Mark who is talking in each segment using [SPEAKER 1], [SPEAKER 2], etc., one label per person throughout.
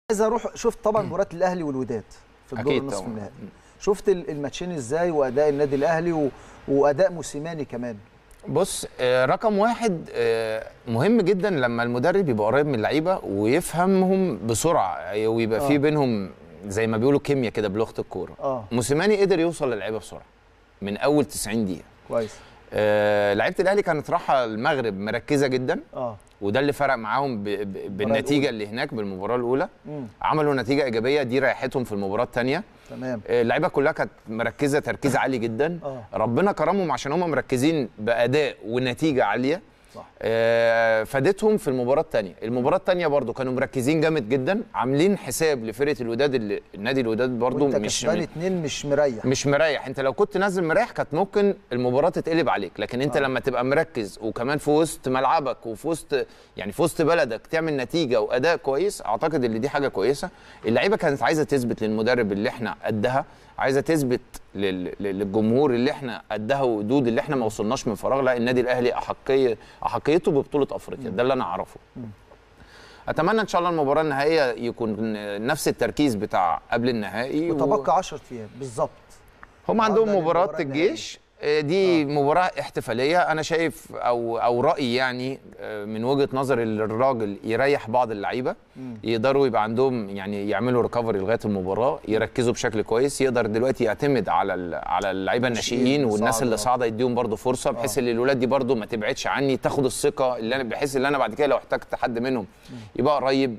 [SPEAKER 1] عايز اروح شفت طبعا مباراه الاهلي والوداد في الدور
[SPEAKER 2] أكيد
[SPEAKER 1] النصف
[SPEAKER 2] طبعاً.
[SPEAKER 1] النهائي شفت ال- الماتشين ازاي واداء النادي الاهلي و... واداء موسيماني كمان
[SPEAKER 2] بص آه، رقم واحد آه، مهم جدا لما المدرب يبقى قريب من اللعيبه ويفهمهم بسرعه ويبقى في
[SPEAKER 1] آه.
[SPEAKER 2] بينهم زي ما بيقولوا كيمياء كده بلغه الكوره
[SPEAKER 1] اه
[SPEAKER 2] موسيماني قدر يوصل للعيبه بسرعه من اول 90 دقيقه
[SPEAKER 1] كويس
[SPEAKER 2] آه، لعيبه الاهلي كانت رايحه المغرب مركزه جدا
[SPEAKER 1] اه
[SPEAKER 2] وده اللي فرق معاهم ب- ب- بالنتيجه اللي هناك بالمباراه الاولى
[SPEAKER 1] امم
[SPEAKER 2] عملوا نتيجه ايجابيه دي ريحتهم في المباراه الثانيه
[SPEAKER 1] تمام
[SPEAKER 2] اللعيبه كلها كانت مركزه تركيز عالي جدا
[SPEAKER 1] آه.
[SPEAKER 2] ربنا كرمهم عشان هم مركزين باداء ونتيجه عاليه
[SPEAKER 1] صح
[SPEAKER 2] آه، فادتهم في المباراه الثانيه المباراه الثانيه برضو كانوا مركزين جامد جدا عاملين حساب لفرقه الوداد اللي النادي الوداد برضو
[SPEAKER 1] وانت
[SPEAKER 2] مش
[SPEAKER 1] كسبان اتنين مش مريح
[SPEAKER 2] مش مريح انت لو كنت نازل مريح كانت ممكن المباراه تتقلب عليك لكن انت
[SPEAKER 1] آه.
[SPEAKER 2] آه. لما تبقى مركز وكمان في وسط ملعبك وفي وسط يعني في وسط بلدك تعمل نتيجه واداء كويس اعتقد ان دي حاجه كويسه اللعيبه كانت عايزه تثبت للمدرب اللي احنا قدها عايزه تثبت لل- لل- للجمهور اللي احنا قدها وقدود اللي احنا ما وصلناش من فراغ لا النادي الاهلي احقيه احقيته ببطوله افريقيا ده اللي انا اعرفه اتمنى ان شاء الله المباراه النهائيه يكون نفس التركيز بتاع قبل النهائي و-
[SPEAKER 1] وتبقى 10 ايام بالظبط
[SPEAKER 2] هم عندهم
[SPEAKER 1] النهاردة
[SPEAKER 2] مباراة
[SPEAKER 1] المباراة
[SPEAKER 2] الجيش آه، دي مباراة احتفالية أنا شايف أو أو رأيي يعني آه، من وجهة نظري إن الراجل يريح بعض اللعيبة يقدروا يبقى عندهم يعني يعملوا ريكفري لغاية المباراة يركزوا بشكل كويس يقدر دلوقتي يعتمد على ال- على اللعيبة الناشئين
[SPEAKER 1] الناشئين
[SPEAKER 2] والناس
[SPEAKER 1] صعب،
[SPEAKER 2] اللي
[SPEAKER 1] آه.
[SPEAKER 2] صاعدة يديهم برضه فرصة بحيث ان الولاد دي برضه ما تبعدش عني تاخد الثقة اللي أنا بحيث ان أنا بعد كده لو احتجت حد منهم يبقى قريب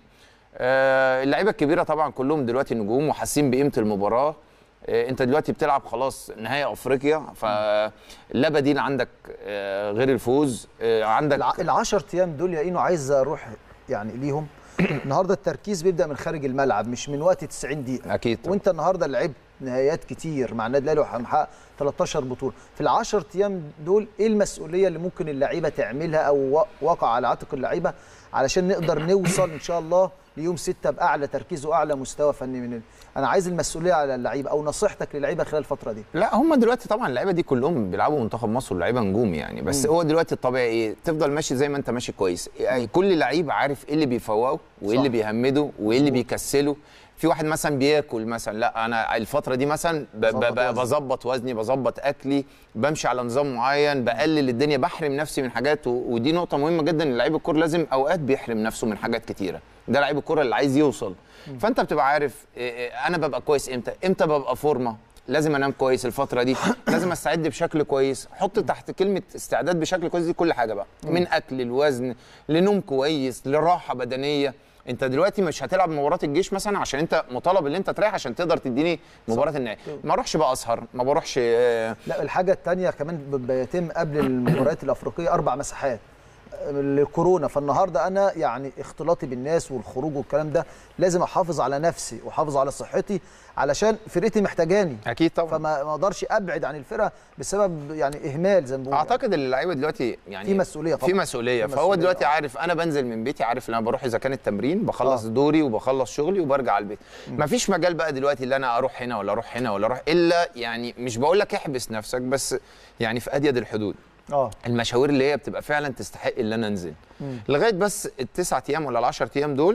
[SPEAKER 2] آه، اللعيبه الكبيره طبعا كلهم دلوقتي نجوم وحاسين بقيمه المباراه آه، انت دلوقتي بتلعب خلاص نهائي افريقيا فلا بديل عندك آه، غير الفوز آه، عندك
[SPEAKER 1] الع... العشر ايام دول يا اينو عايز اروح يعني ليهم النهارده التركيز بيبدا من خارج الملعب مش من وقت 90 دقيقه
[SPEAKER 2] اكيد طبعاً.
[SPEAKER 1] وانت النهارده لعبت نهائيات كتير مع النادي الاهلي ومحقق 13 بطوله في العشر ايام دول ايه المسؤوليه اللي ممكن اللعيبه تعملها او و- وقع على عاتق اللعيبه علشان نقدر نوصل ان شاء الله ليوم 6 باعلى تركيز واعلى مستوى فني من ال... انا عايز المسؤوليه على اللعيبه او نصيحتك للعيبه خلال الفتره دي
[SPEAKER 2] لا هم دلوقتي طبعا اللعيبه دي كلهم بيلعبوا منتخب مصر واللعيبه نجوم يعني بس هو دلوقتي الطبيعي ايه تفضل ماشي زي ما انت ماشي كويس يعني كل لعيب عارف ايه اللي بيفوقه وايه
[SPEAKER 1] صح.
[SPEAKER 2] اللي بيهمده وايه اللي بيكسله في واحد مثلا بياكل مثلا لا انا الفتره دي مثلا ب- ب-
[SPEAKER 1] بظبط
[SPEAKER 2] ب-
[SPEAKER 1] وزني.
[SPEAKER 2] بظبط وزني بظبط اكلي بمشي على نظام معين بقلل الدنيا بحرم نفسي من حاجات و- ودي نقطه مهمه جدا ان لعيب الكوره لازم اوقات بيحرم نفسه من حاجات كتيره ده لعيب الكوره اللي عايز يوصل فانت بتبقى عارف إيه إيه انا ببقى كويس امتى امتى ببقى فورمه لازم انام كويس الفتره دي لازم استعد بشكل كويس حط تحت كلمه استعداد بشكل كويس دي كل حاجه بقى من اكل الوزن لنوم كويس لراحه بدنيه انت دلوقتي مش هتلعب مباراه الجيش مثلا عشان انت مطالب ان انت تريح عشان تقدر تديني مباراه النهائي ما اروحش بقى اسهر ما بروحش آه،
[SPEAKER 1] لا الحاجة التانية كمان ب- بيتم قبل المباريات الأفريقية أربع مساحات لكورونا فالنهارده انا يعني اختلاطي بالناس والخروج والكلام ده لازم احافظ على نفسي واحافظ على صحتي علشان فرقتي محتاجاني
[SPEAKER 2] اكيد طبعا
[SPEAKER 1] فما ما اقدرش ابعد عن الفرقه بسبب يعني اهمال زي ما بقول
[SPEAKER 2] اعتقد ان اللعيبه دلوقتي يعني
[SPEAKER 1] في مسؤولية
[SPEAKER 2] في
[SPEAKER 1] طبعاً.
[SPEAKER 2] مسؤوليه
[SPEAKER 1] في
[SPEAKER 2] فهو
[SPEAKER 1] مسؤولية،
[SPEAKER 2] دلوقتي
[SPEAKER 1] آه.
[SPEAKER 2] عارف انا بنزل من بيتي عارف ان انا بروح اذا كان التمرين بخلص
[SPEAKER 1] آه.
[SPEAKER 2] دوري وبخلص شغلي وبرجع البيت مفيش مجال بقى دلوقتي ان انا اروح هنا ولا اروح هنا ولا اروح الا يعني مش بقول لك احبس نفسك بس يعني في اديد الحدود
[SPEAKER 1] اه
[SPEAKER 2] المشاوير اللي هي بتبقى فعلا تستحق ان انا انزل لغايه بس التسعة ايام ولا العشر ايام دول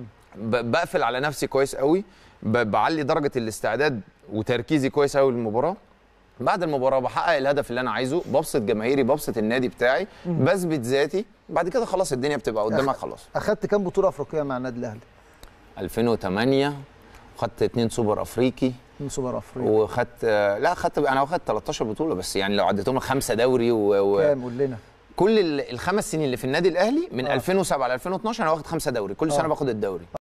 [SPEAKER 2] ب- بقفل على نفسي كويس قوي ب- بعلي درجه الاستعداد وتركيزي كويس قوي للمباراه بعد المباراه بحقق الهدف اللي انا عايزه ببسط جماهيري ببسط النادي بتاعي بثبت ذاتي بعد كده خلاص الدنيا بتبقى قدامك خلاص
[SPEAKER 1] اخدت كام بطوله افريقيه مع النادي الاهلي
[SPEAKER 2] 2008 خدت اتنين سوبر افريقي
[SPEAKER 1] من سوبر افريقيا
[SPEAKER 2] وخدت آه، لا خدت انا واخد 13 بطوله بس يعني لو عديتهم لك خمسه دوري و... و...
[SPEAKER 1] كام قول لنا
[SPEAKER 2] كل ال- الخمس سنين اللي في النادي الاهلي من
[SPEAKER 1] آه.
[SPEAKER 2] 2007 ل 2012 انا واخد خمسه دوري كل
[SPEAKER 1] آه.
[SPEAKER 2] سنه باخد الدوري